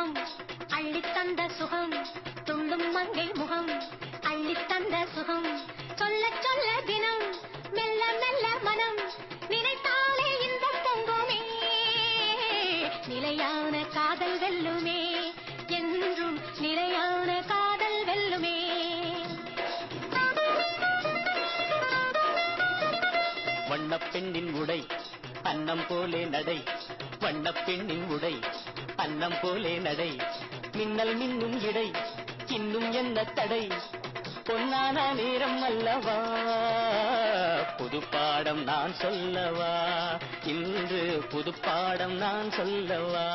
முகம் அள்ளித் தந்த சுகம் துள்ளும் மங்கை முகம் அள்ளித் தந்த சுகம் சொல்ல சொல்ல தினம் மெல்ல மெல்ல மனம் நினைத்தாலே இன்பம் பொங்குமே நிலையான காதல் வெல்லுமே என்றும் நிலையான காதல் வெல்லுமே வண்ணப் பெண்ணின் உடை அன்னம் போலே நடை வண்ணப் பெண்ணின் உடை அன்னம் போலே நடை மின்னல் மின்னும் இடை இன்னும் என்ன தடை பொன்னான நேரம் அல்லவா புது பாடம் நான் சொல்லவா இன்று புது பாடம் நான் சொல்லவா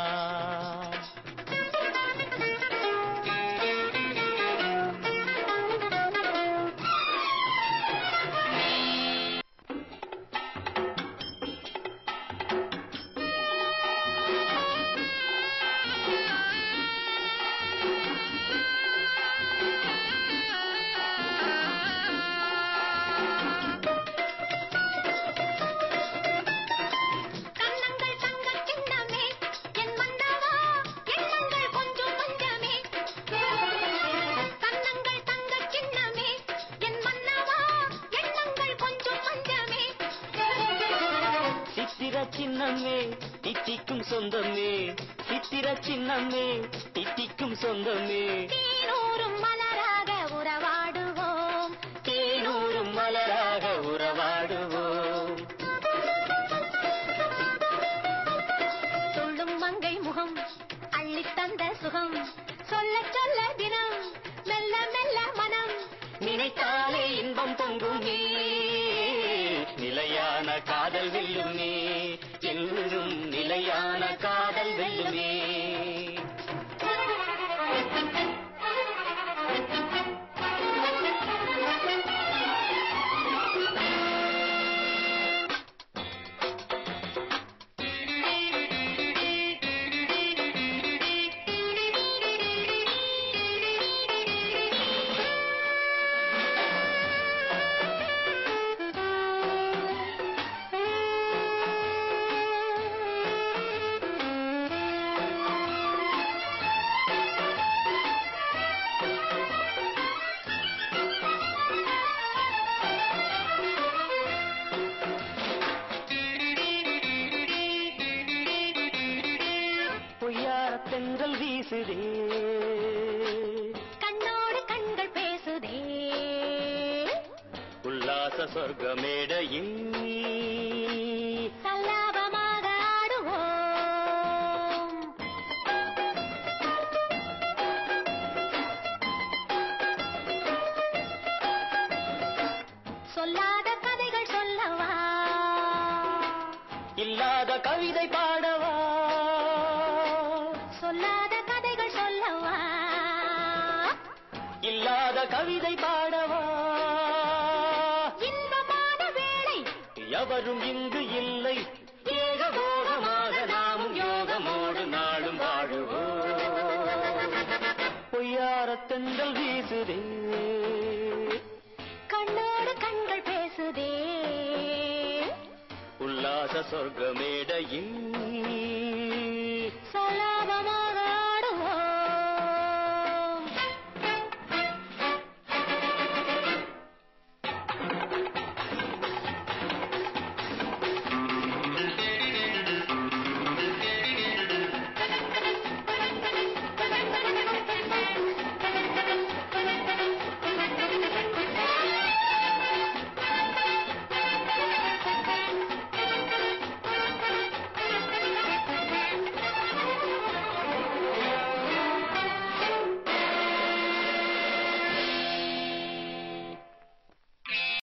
கண்ணங்கள் தங்கக் கிண்ணமே என் மன்னவா எண்ணங்கள் கொஞ்சம் கொஞ்சமே கண்ணங்கள் தங்கக் கிண்ணமே என் மன்னவா எண்ணங்கள் கொஞ்சம் கொஞ்சமே சித்திர சின்னமே தித்திக்கும் சொந்தமே சித்திர சின்னமே தித்திக்கும் சொந்தமே தேனூரும் மலராக உறவாடுவோம் தேனூரும் மலராக உறவாடுவோம் சொல்லும் மங்கை முகம் அள்ளித் தந்த சுகம் சொல்ல சொல்ல தினம் மெல்ல மெல்ல மனம் நினைத்தாலே இன்பம் பொங்குமே நிலையான காதல் வெல்லுமே என்றும் நிலையான காதல் வெல்லுமே பொய்யார தென்றல் வீசுதே கண்ணோடு கண்கள் பேசுதே உல்லாச சொர்க்க மேடையில் சல்லாபமாக ஆடுவோம் சொல்லாத கதைகள் சொல்லவா இல்லாத கவிதை பாடவா சொல்லாத கதைகள் சொல்லவா இல்லாத கவிதை பாடவா இன்பமான வேளை எவரும் இங்கு இல்லை ஏகபோகமாக நாமும் யோகமோடு நாளும் வாழுவோம் பொய்யார தென்றல் வீசுதே கண்ணோடு கண்கள் பேசுதே உல்லாச சொர்க்க மேடையில் சலாபமாக